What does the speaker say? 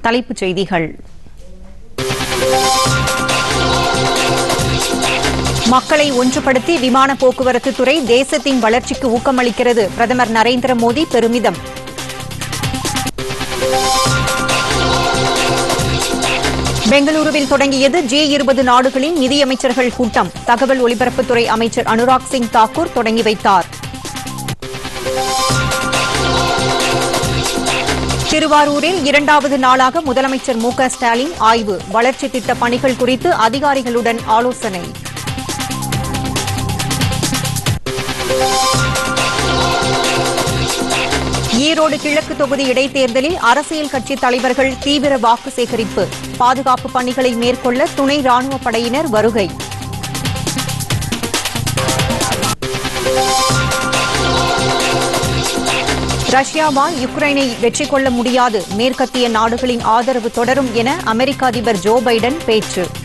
தலைப்புச் செய்திகள் மக்களை ஒன்றுபடுத்தி விமான போக்குவரத்து துறை தேசத்தின் வளர்ச்சிக்கு ஊக்கமளிக்கிறது பிரதமர் நரேந்திர மோடி பெருமிதம் பெங்களூருவில் தொடங்கியது ஜி இருபது நாடுகளின் நிதியமைச்சர்கள் கூட்டம் தகவல் ஒலிபரப்புத்துறை அமைச்சர் அனுராக் சிங் தாக்கூர் தொடங்கி வைத்தார் திருவாரூரில் இரண்டாவது நாளாக முதலமைச்சர் மு க ஸ்டாலின் ஆய்வு வளர்ச்சி திட்ட பணிகள் குறித்து அதிகாரிகளுடன் ஆலோசனை ஈரோடு கிழக்கு தொகுதி இடைத்தேர்தலில் அரசியல் கட்சித் தலைவர்கள் தீவிர வாக்கு சேகரிப்பு பாதுகாப்பு பணிகளை மேற்கொள்ள துணை ராணுவப் படையினர் வருகை ரஷ்யாவால் யுக்ரைனை வெற்றி கொள்ள முடியாது மேற்கத்திய நாடுகளின் ஆதரவு தொடரும் என அமெரிக்க அதிபர் ஜோ பைடன் பேச்சு